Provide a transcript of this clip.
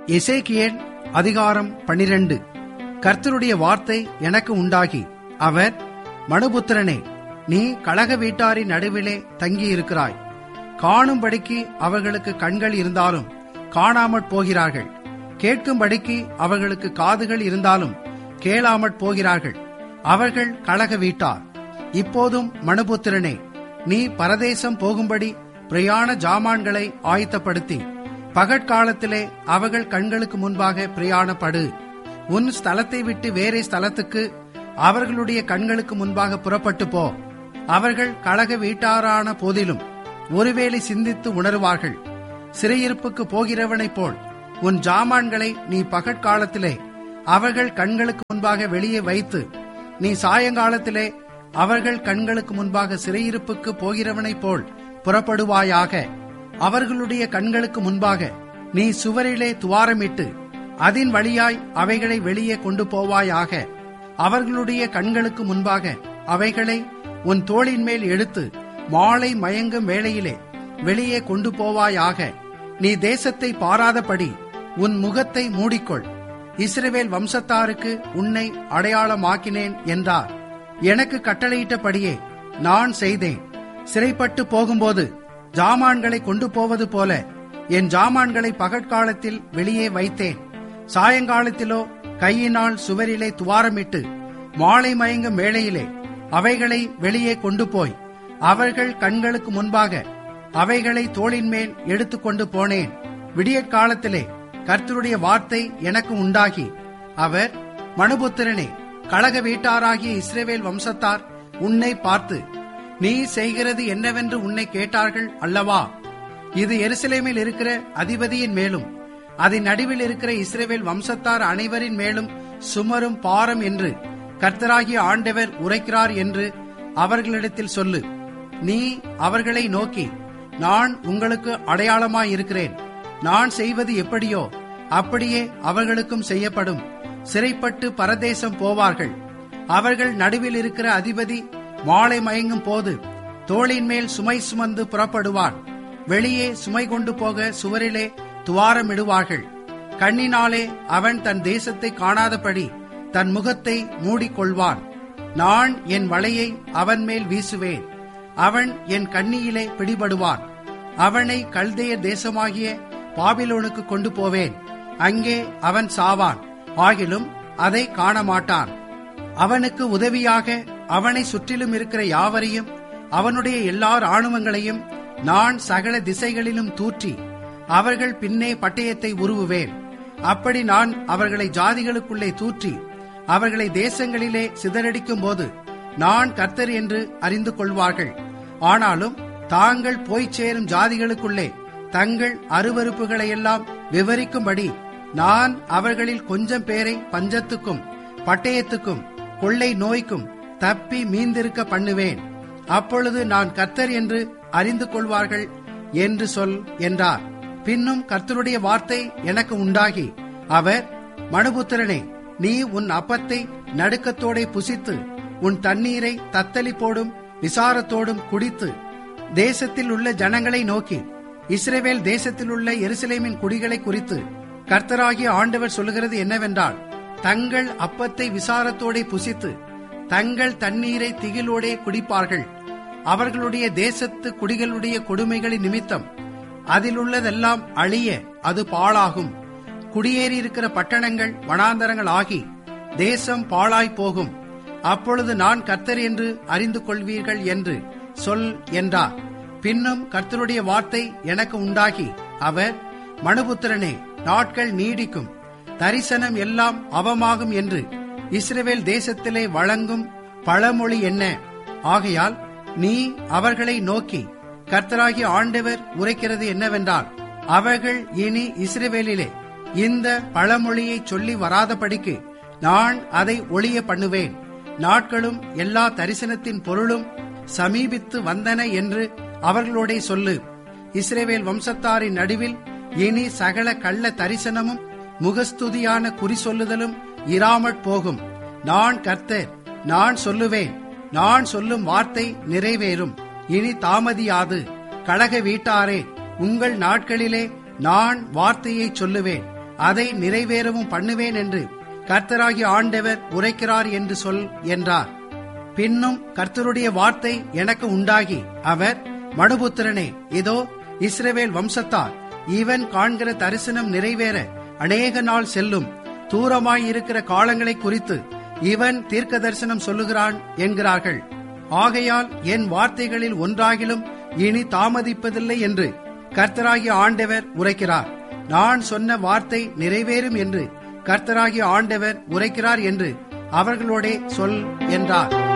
எசேக்கியேல் அதிகாரம் பனிரெண்டு கர்த்தருடைய வார்த்தை எனக்கு உண்டாகி அவர் மனுபுத்திரனே நீ கழக வீட்டாரின் நடுவிலே தங்கியிருக்கிறாய் காணும்படிக்கு அவர்களுக்கு கண்கள் இருந்தாலும் காணாமற் போகிறார்கள் கேட்கும்படிக்கு அவர்களுக்கு காதுகள் இருந்தாலும் கேளாமற் போகிறார்கள் அவர்கள் கழக வீட்டார் இப்போதும் மனுபுத்திரனே நீ பரதேசம் போகும்படி பிரயாண ஜாமான்களை ஆயத்தப்படுத்தி பகற்காலத்திலே அவர்கள் கண்களுக்கு முன்பாக பிரயாணப்படு உன் ஸ்தலத்தை விட்டு வேறே ஸ்தலத்துக்கு அவர்களுடைய கண்களுக்கு முன்பாக புறப்பட்டு போ அவர்கள் கழக வீட்டாரான போதிலும் ஒருவேளை சிந்தித்து உணருவார்கள் சிறையிருப்புக்கு போகிறவனைப் போல் உன் ஜாமான்களை நீ பகற்காலத்திலே அவர்கள் கண்களுக்கு முன்பாக வெளியே வைத்து நீ சாயங்காலத்திலே அவர்கள் கண்களுக்கு முன்பாக சிறையிருப்புக்கு போகிறவனைப் போல் புறப்படுவாயாக அவர்களுடைய கண்களுக்கு முன்பாக நீ சுவரிலே துவாரமிட்டு அதன் வழியாய் அவைகளை வெளியே கொண்டு போவாயாக அவர்களுடைய கண்களுக்கு முன்பாக அவைகளை உன் தோளின் மேல் எடுத்து மாலை மயங்கும் வேளையிலே வெளியே கொண்டு போவாயாக நீ தேசத்தை பாராதபடி உன் முகத்தை மூடிக்கொள் இஸ்ரவேல் வம்சத்தாருக்கு உன்னை அடையாளமாக்கினேன் என்றார் எனக்கு கட்டளையிட்டபடியே நான் செய்தேன் சிறைப்பட்டு போகும்போது ஜாமான்களை கொண்டு போவது போல என் ஜாமான்களை பகற்காலத்தில் வெளியே வைத்தேன் சாயங்காலத்திலோ கையினால் சுவரிலே துவாரமிட்டு மாலை மயங்கும் வேளையிலே அவைகளை வெளியே கொண்டு போய் அவர்கள் கண்களுக்கு முன்பாக அவைகளை தோளின் மேல் எடுத்துக்கொண்டு போனேன் விடியற் காலத்திலே கர்த்தருடைய வார்த்தை எனக்கு உண்டாகி அவர் மனுபுத்திரனே கழக வீட்டாராகிய இஸ்ரேவேல் வம்சத்தார் உன்னை பார்த்து நீ செய்கிறது என்னவென்று உன்னை கேட்டார்கள் அல்லவா இது எருசலேமில் இருக்கிற அதிபதியின் மேலும் அதன் நடுவில் இருக்கிற இஸ்ரேவேல் வம்சத்தார் அனைவரின் மேலும் சுமரும் பாரம் என்று கர்த்தராகிய ஆண்டவர் உரைக்கிறார் என்று அவர்களிடத்தில் சொல்லு நீ அவர்களை நோக்கி நான் உங்களுக்கு அடையாளமாயிருக்கிறேன் நான் செய்வது எப்படியோ அப்படியே அவர்களுக்கும் செய்யப்படும் சிறைப்பட்டு பரதேசம் போவார்கள் அவர்கள் நடுவில் இருக்கிற அதிபதி மாலை மயங்கும் போது தோளின் மேல் சுமை சுமந்து புறப்படுவான் வெளியே சுமை கொண்டு போக சுவரிலே துவாரமிடுவார்கள் கண்ணினாலே அவன் தன் தேசத்தை காணாதபடி தன் முகத்தை மூடிக்கொள்வான் நான் என் வலையை அவன் மேல் வீசுவேன் அவன் என் கண்ணியிலே பிடிபடுவான் அவனை கல்தேய தேசமாகிய பாபிலோனுக்கு கொண்டு போவேன் அங்கே அவன் சாவான் ஆகிலும் அதை காணமாட்டான் அவனுக்கு உதவியாக அவனை சுற்றிலும் இருக்கிற யாவரையும் அவனுடைய எல்லா ராணுவங்களையும் நான் சகல திசைகளிலும் தூற்றி அவர்கள் பின்னே பட்டயத்தை உருவுவேன் அப்படி நான் அவர்களை ஜாதிகளுக்குள்ளே தூற்றி அவர்களை தேசங்களிலே சிதறடிக்கும் போது நான் கர்த்தர் என்று அறிந்து கொள்வார்கள் ஆனாலும் தாங்கள் போய்ச் சேரும் ஜாதிகளுக்குள்ளே தங்கள் அருவறுப்புகளையெல்லாம் விவரிக்கும்படி நான் அவர்களில் கொஞ்சம் பேரை பஞ்சத்துக்கும் பட்டயத்துக்கும் கொள்ளை நோய்க்கும் தப்பி மீந்திருக்க பண்ணுவேன் அப்பொழுது நான் கர்த்தர் என்று அறிந்து கொள்வார்கள் என்று சொல் என்றார் பின்னும் கர்த்தருடைய வார்த்தை எனக்கு உண்டாகி அவர் மனுபுத்திரனே நீ உன் அப்பத்தை நடுக்கத்தோடே புசித்து உன் தண்ணீரை தத்தளிப்போடும் விசாரத்தோடும் குடித்து தேசத்தில் உள்ள ஜனங்களை நோக்கி இஸ்ரேவேல் தேசத்தில் உள்ள எருசலேமின் குடிகளை குறித்து கர்த்தராகிய ஆண்டவர் சொல்லுகிறது என்னவென்றால் தங்கள் அப்பத்தை விசாரத்தோடே புசித்து தங்கள் தண்ணீரை திகிலோடே குடிப்பார்கள் அவர்களுடைய தேசத்து குடிகளுடைய கொடுமைகளின் நிமித்தம் அதில் உள்ளதெல்லாம் அழிய அது பாழாகும் குடியேறியிருக்கிற பட்டணங்கள் வனாந்தரங்கள் ஆகி தேசம் பாழாய் போகும் அப்பொழுது நான் கர்த்தர் என்று அறிந்து கொள்வீர்கள் என்று சொல் என்றார் பின்னும் கர்த்தருடைய வார்த்தை எனக்கு உண்டாகி அவர் மனுபுத்திரனே நாட்கள் நீடிக்கும் தரிசனம் எல்லாம் அவமாகும் என்று இஸ்ரவேல் தேசத்திலே வழங்கும் பழமொழி என்ன ஆகையால் நீ அவர்களை நோக்கி கர்த்தராகிய ஆண்டவர் உரைக்கிறது என்னவென்றால் அவர்கள் இனி இஸ்ரவேலிலே இந்த பழமொழியை சொல்லி வராதபடிக்கு நான் அதை ஒளிய பண்ணுவேன் நாட்களும் எல்லா தரிசனத்தின் பொருளும் சமீபித்து வந்தன என்று அவர்களோடே சொல்லு இஸ்ரேவேல் வம்சத்தாரின் நடுவில் இனி சகல கள்ள தரிசனமும் முகஸ்துதியான குறி சொல்லுதலும் இராமற் போகும் நான் கர்த்தர் நான் சொல்லுவேன் நான் சொல்லும் வார்த்தை நிறைவேறும் இனி தாமதியாது கழக வீட்டாரே உங்கள் நாட்களிலே நான் வார்த்தையை சொல்லுவேன் அதை நிறைவேறவும் பண்ணுவேன் என்று கர்த்தராகிய ஆண்டவர் உரைக்கிறார் என்று சொல் என்றார் பின்னும் கர்த்தருடைய வார்த்தை எனக்கு உண்டாகி அவர் மனுபுத்திரனே இதோ இஸ்ரவேல் வம்சத்தார் இவன் காண்கிற தரிசனம் நிறைவேற அநேக நாள் செல்லும் தூரமாய் இருக்கிற காலங்களை குறித்து இவன் தீர்க்க தரிசனம் சொல்லுகிறான் என்கிறார்கள் ஆகையால் என் வார்த்தைகளில் ஒன்றாகிலும் இனி தாமதிப்பதில்லை என்று கர்த்தராகிய ஆண்டவர் உரைக்கிறார் நான் சொன்ன வார்த்தை நிறைவேறும் என்று கர்த்தராகிய ஆண்டவர் உரைக்கிறார் என்று அவர்களோடே சொல் என்றார்